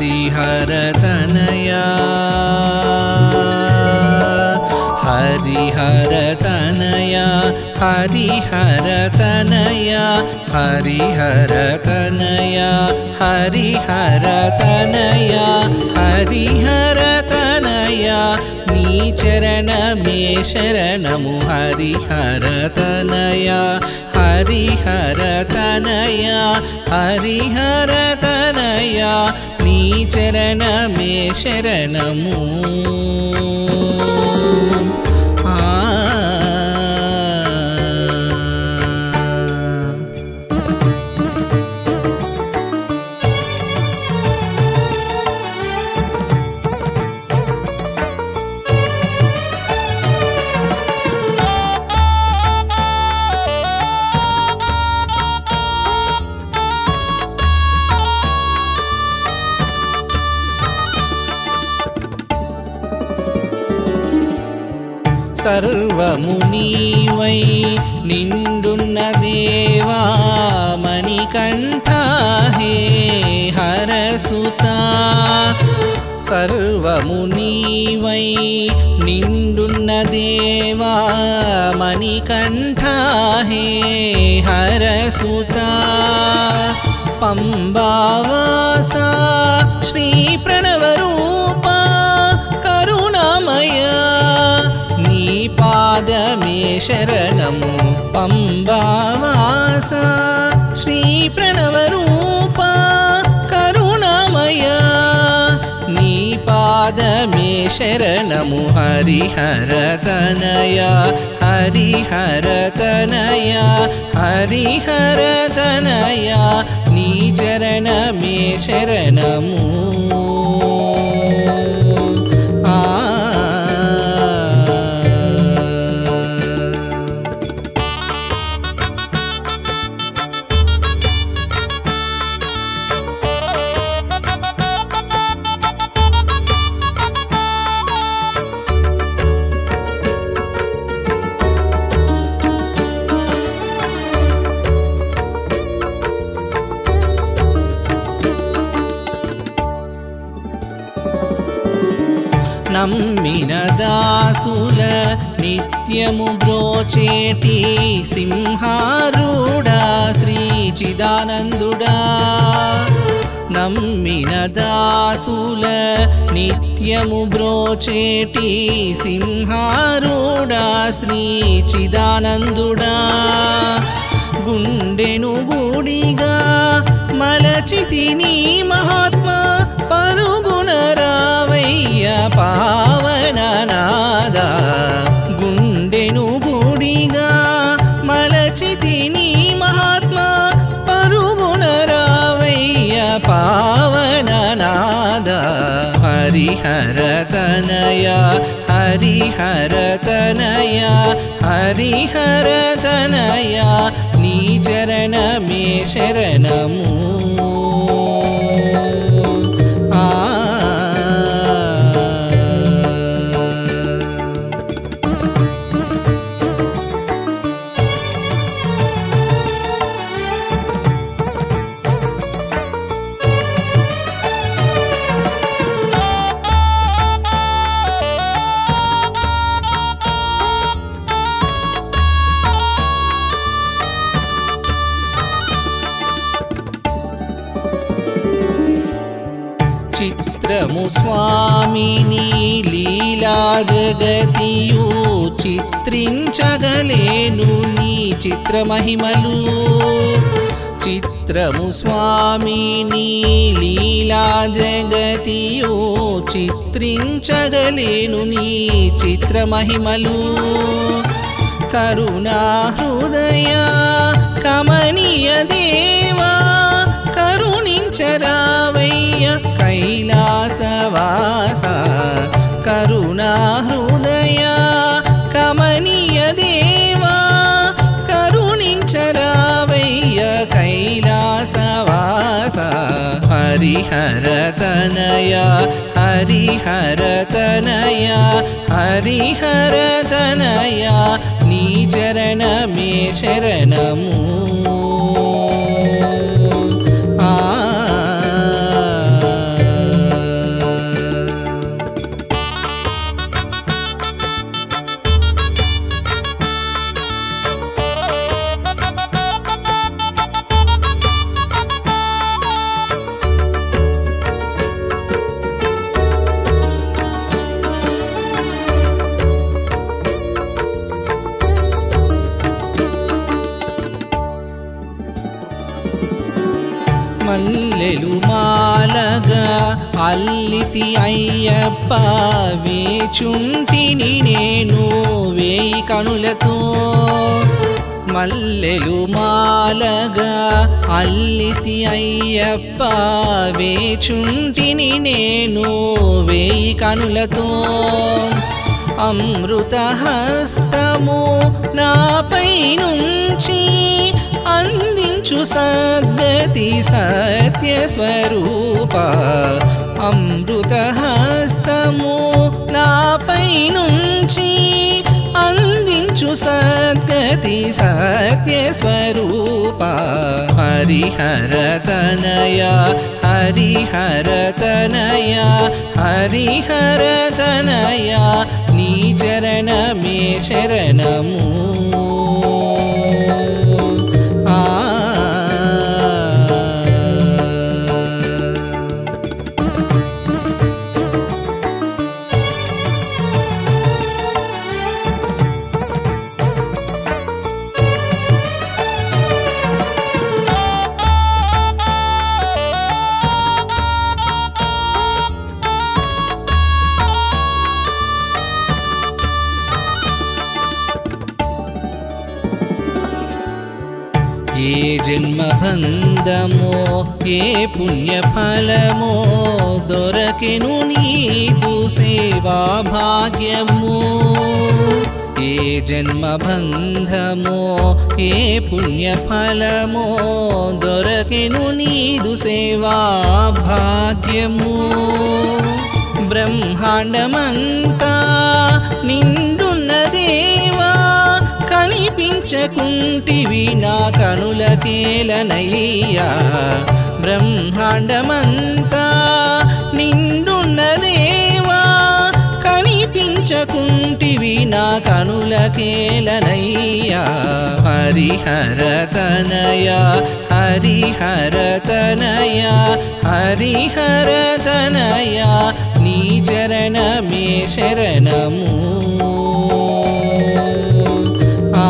हरिहरतनया हरिहरतनया हरिहरतनया हरिहरतनया हरिहरतनया हरिहरतनया नीचरणमे शरणमु हरिहरतनया हरिहरतनया हरिहरतनया नीचरणमे शरणमु ఆ సర్వము నీవై నిండున్న దేవా మణికంఠ హే హరసుతా సర్వము నీవై నిండున్న దేవా మణికంఠ హే హరసుతా పంబావాస శ్రీ ప్రణవరూప కరుణామయ నీ పాదమే శరణము పంబావాస శ్రీ ప్రణవరూప కరుణామయ నీ పాదమే శరణము హరిహరతనయ హరిహరతనయ హరిహరతనయ నీ చరణమే శరణము ఆ నమ్మిన దాసుల నిత్యము బ్రోచేటి సింహారూఢా శ్రీ చిదానందుడా నమ్మిన దాసుల నిత్యము బ్రోచేటి సింహారూఢా శ్రీ చిదానందుడా గుండెను గుడిగా మలచితి నీ మహాత్మ పరుగుణ రావయ్య పావననాద గుండెను గుడిగా మలచితి నీ మహాత్మ పరుగుణ రావయ్య పావననాద హరిహరతనయ హరిహరతనయ హరిహరతనయ నీ చరణమే శరణము ఆ చిత్రము స్వామిని లీలా జగతియు చిత్రించగలేను నీ చిత్రమహిమలు చిత్రము స్వామిని లీలా జగతియు చిత్రించగలేను నీ చిత్రమహిమలు కరుణా హృదయ కమనీయ దేవా కరుణించరావయ్య కైలాసవాస కరుణా హృదయ కమనీయ దేవా కరుణించరావయ్య కైలాసవాస హరిహరతనయ హరిహరతనయ హరిహరతనయ నీ చరణమే శరణము ఆ మల్లెలు మాలగా అల్లితి అయ్యప్ప వేచుంటిని నేను వేయి కనులతో మల్లెలు మాలగా అల్లితి అయ్యప్ప వేచుంటిని నేను వేయి కనులతో అమృత హస్తము నాపై నుంచి అందించు సద్గతి సత్య స్వరూప అమృత హస్తము నాపై నుంచి అందించు సద్గతి సత్య స్వరూప హరిహర తనయ హరిహర తనయ హరిహర తనయ నీ చరణమే శరణము ఆ ఏ జన్మబంధమో ఏ పుణ్యఫలమో దొరకెను నీదు సేవా భాగ్యము ఏ జన్మబంధమో ఏ పుణ్యఫలమో దొరకెను నీదు సేవా భాగ్యము బ్రహ్మాండమంతా నిండున్న దేవా కనిపించకుంటివి నా కనులకేలనయ్యా బ్రహ్మాండమంతా నిండున్న దేవా కనిపించకుంటివి నా కనులకేలనయ్యా హరిహర తనయ హరిహర తనయ హరిహర తనయ నీ చరణమే శరణము ఆ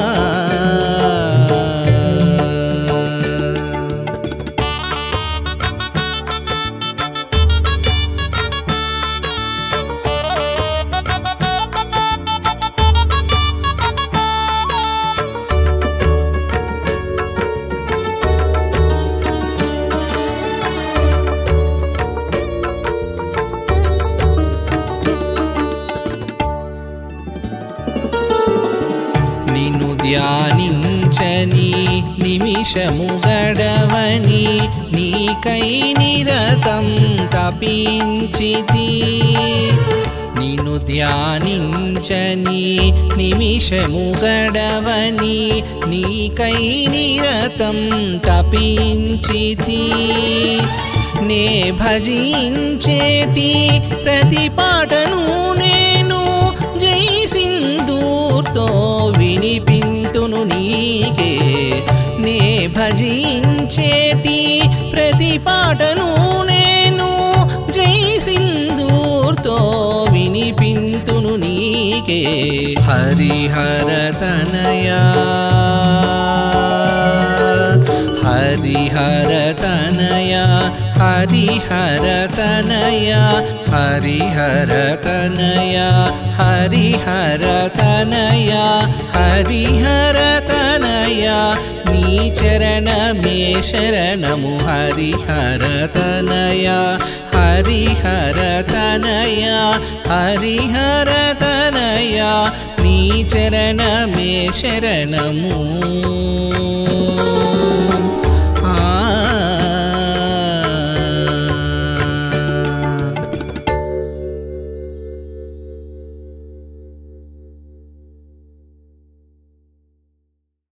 నిన్ను ధ్యానించని నిమిషము గడవని నీకై నిరతం తపించితి నిన్ను ధ్యానించని నిమిషము గడవని నీకై నిరతం తపించితి నే భజించేటి ప్రతి పాటను నేను జై సింధూర్తో వినిపింతును నీకే నే భజించేటి ప్రతి పాటను నేను జై సింధూర్తో వినిపింతును నీకే హరిహర తనయా హరిహర తనయ హరిహర తనయ హరిహర తనయ హరిహర తనయ హరిహర తనయ నీ చరణమే శరణము హరిహర తనయ హరిహర తనయ హరిహర తనయ నీ చరణమే శరణము